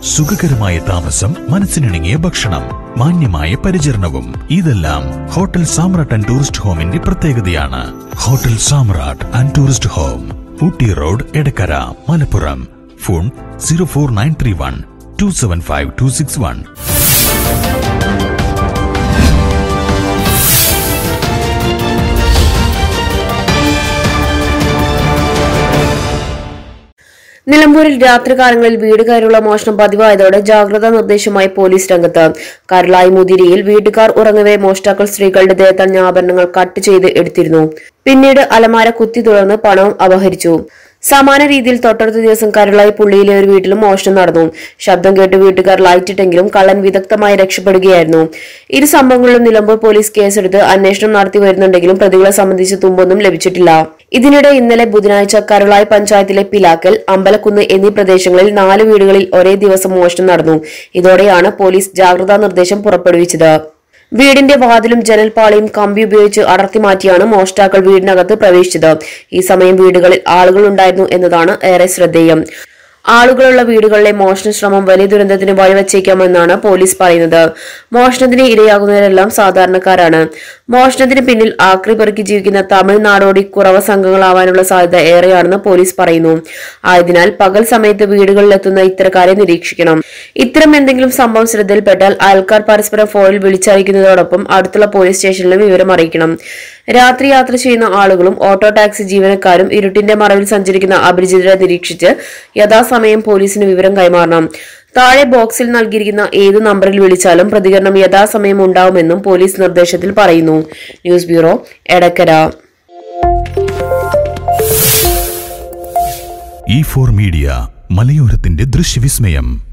സുഖകരമായ താമസം മനസ്സിനിണങ്ങിയ ഭക്ഷണം മാന്യമായ പരിചരണവും ഇതെല്ലാം ഹോട്ടൽ സാമ്രാട്ട് ആൻഡ് ടൂറിസ്റ്റ് ഹോമിന്റെ പ്രത്യേകതയാണ് hotel Samrat and tourist home Ooty road Edakkara Malappuram phone zero four nine three one two seven five two six one നിലമ്പൂരിൽ രാത്രികാലങ്ങളിൽ വീട് കയറിയുള്ള മോഷണം പതിവായതോടെ ജാഗ്രതാ നിർദ്ദേശവുമായി പോലീസ് രംഗത്ത് കരളായി മുതിരിയിൽ വീട്ടുകാർ ഉറങ്ങവെ മോഷ്ടാക്കൾ സ്ത്രീകളുടെ ദേഹത്തണിഞ്ഞ ആഭരണങ്ങൾ കട്ട് ചെയ്ത് എടുത്തിരുന്നു പിന്നീട് അലമാര കുത്തി തുറന്ന് പണവും അപഹരിച്ചു സമാന രീതിയിൽ തൊട്ടടുത്ത ദിവസം കരളായി പുള്ളിയിലെ ഒരു വീട്ടിലും മോഷണം നടന്നു ശബ്ദം കേട്ട് വീട്ടുകാർ ലൈറ്റിട്ടെങ്കിലും കള്ളൻ വിദഗ്ധമായി രക്ഷപ്പെടുകയായിരുന്നു ഇരു സംഭവങ്ങളിലും നിലമ്പൂർ പോലീസ് കേസെടുത്ത് അന്വേഷണം നടത്തി വരുന്നുണ്ടെങ്കിലും പ്രതികളെ സംബന്ധിച്ച് തുമ്പൊന്നും ലഭിച്ചിട്ടില്ല ഇതിനിടെ ഇന്നലെ ബുധനാഴ്ച കരുളായി പഞ്ചായത്തിലെ പിലാക്കൽ അമ്പലക്കുന്ന് എന്നീ പ്രദേശങ്ങളിൽ നാല് വീടുകളിൽ ഒരേ ദിവസം മോഷണം നടന്നു ഇതോടെയാണ് പോലീസ് ജാഗ്രതാ നിർദ്ദേശം പുറപ്പെടുവിച്ചത് വീടിന്റെ വാതിലും ജനൽപ്പാളിയും കമ്പി ഉപയോഗിച്ച് അടർത്തി മാറ്റിയാണ് മോഷ്ടാക്കൾ വീടിനകത്ത് പ്രവേശിച്ചത് ഈ സമയം വീടുകളിൽ ആളുകൾ ഉണ്ടായിരുന്നു എന്നതാണ് ഏറെ ശ്രദ്ധേയം ആളുകളുള്ള വീടുകളിലെ മോഷണ ശ്രമം വലിയ ദുരന്തത്തിന് വഴിവച്ചേക്കാമെന്നാണ് പോലീസ് പറയുന്നത് മോഷണത്തിന് ഇരയാകുന്നവരെല്ലാം സാധാരണക്കാരാണ് മോഷണത്തിന് പിന്നിൽ ആക്രി പെറുക്കി ജീവിക്കുന്ന തമിഴ് നാടോടി കുറവ സംഘങ്ങളാവാനുള്ള സാധ്യത ഏറെയാണെന്ന് പോലീസ് പറയുന്നു ആയതിനാൽ പകൽ സമയത്ത് വീടുകളിലെത്തുന്ന ഇത്തരക്കാരെ നിരീക്ഷിക്കണം ഇത്തരം എന്തെങ്കിലും സംഭവം ശ്രദ്ധയിൽപ്പെട്ടാൽ അയൽക്കാർ പരസ്പരം ഫോണിൽ വിളിച്ചറിയിക്കുന്നതോടൊപ്പം അടുത്തുള്ള പോലീസ് സ്റ്റേഷനിലും വിവരം അറിയിക്കണം രാത്രി യാത്ര ചെയ്യുന്ന ആളുകളും ഓട്ടോ ടാക്സി ജീവനക്കാരും ഇരുട്ടിന്റെ മറവിൽ സഞ്ചരിക്കുന്ന അപരിചിതരെ നിരീക്ഷിച്ച് യഥാസമയം പോലീസിന് വിവരം കൈമാറണം താഴെ ബോക്സിൽ നൽകിയിരിക്കുന്ന ഏത് നമ്പറിൽ വിളിച്ചാലും പ്രതികരണം യഥാസമയം ഉണ്ടാവുമെന്നും പോലീസ് നിർദ്ദേശത്തിൽ പറയുന്നു news bureau Edakkara E four media മലയോരത്തിന്റെ ദൃശ്യവിസ്മയം